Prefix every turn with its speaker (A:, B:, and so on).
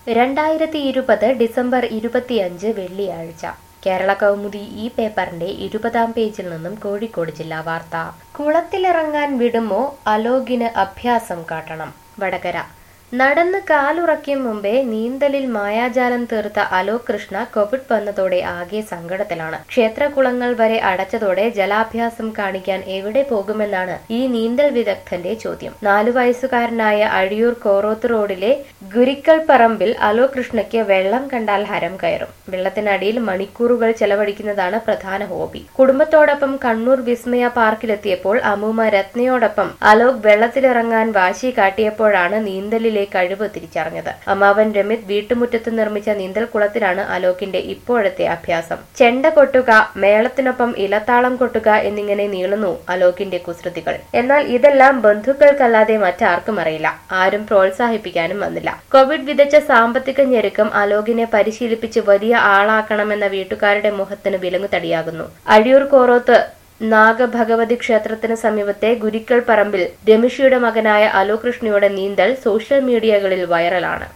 A: രണ്ടായിരത്തി ഇരുപത് ഡിസംബർ ഇരുപത്തിയഞ്ച് വെള്ളിയാഴ്ച കേരള കൗമുദി ഈ പേപ്പറിന്റെ ഇരുപതാം പേജിൽ നിന്നും കോഴിക്കോട് ജില്ലാ വാർത്ത കുളത്തിലിറങ്ങാൻ വിടുമോ അലോകിന് അഭ്യാസം കാട്ടണം വടകര നടന്ന് കാലുറയ്ക്കും മുമ്പേ നീന്തലിൽ മായാജാലം തീർത്ത അലോക് കൃഷ്ണ കോവിഡ് വന്നതോടെ ആകെ സങ്കടത്തിലാണ് ക്ഷേത്രകുളങ്ങൾ വരെ അടച്ചതോടെ ജലാഭ്യാസം കാണിക്കാൻ എവിടെ പോകുമെന്നാണ് ഈ നീന്തൽ വിദഗ്ധന്റെ ചോദ്യം നാലു വയസ്സുകാരനായ അഴിയൂർ കോറോത്ത് റോഡിലെ ഗുരിക്കൽ പറമ്പിൽ അലോക് കൃഷ്ണയ്ക്ക് വെള്ളം കണ്ടാൽ ഹരം കയറും വെള്ളത്തിനടിയിൽ മണിക്കൂറുകൾ ചെലവഴിക്കുന്നതാണ് പ്രധാന ഹോബി കുടുംബത്തോടൊപ്പം കണ്ണൂർ വിസ്മയ പാർക്കിലെത്തിയപ്പോൾ അമ്മൂമ്മ രത്നയോടൊപ്പം അലോക് വെള്ളത്തിലിറങ്ങാൻ വാശി കാട്ടിയപ്പോഴാണ് നീന്തലിലെ കഴിവ് തിരിച്ചറിഞ്ഞത് അമ്മാവൻ രമിത് വീട്ടുമുറ്റത്ത് നിർമ്മിച്ച നീന്തൽ കുളത്തിലാണ് അലോകിന്റെ ഇപ്പോഴത്തെ അഭ്യാസം ചെണ്ട കൊട്ടുക മേളത്തിനൊപ്പം ഇലത്താളം കൊട്ടുക എന്നിങ്ങനെ നീളുന്നു അലോകിന്റെ കുസൃതികൾ എന്നാൽ ഇതെല്ലാം ബന്ധുക്കൾക്കല്ലാതെ മറ്റാർക്കും അറിയില്ല ആരും പ്രോത്സാഹിപ്പിക്കാനും വന്നില്ല കോവിഡ് വിതച്ച സാമ്പത്തിക ഞെരുക്കം അലോകിനെ പരിശീലിപ്പിച്ച് വലിയ ആളാക്കണമെന്ന വീട്ടുകാരുടെ മുഖത്തിന് വിലങ്ങുതടിയാകുന്നു അഴിയൂർ കോറോത്ത് നാഗഭഗവതി ക്ഷേത്രത്തിന് സമീപത്തെ ഗുരിക്കൽ പറമ്പിൽ രമിഷിയുടെ മകനായ അലോകൃഷ്ണയുടെ നീന്തൽ സോഷ്യൽ മീഡിയകളിൽ വൈറലാണ്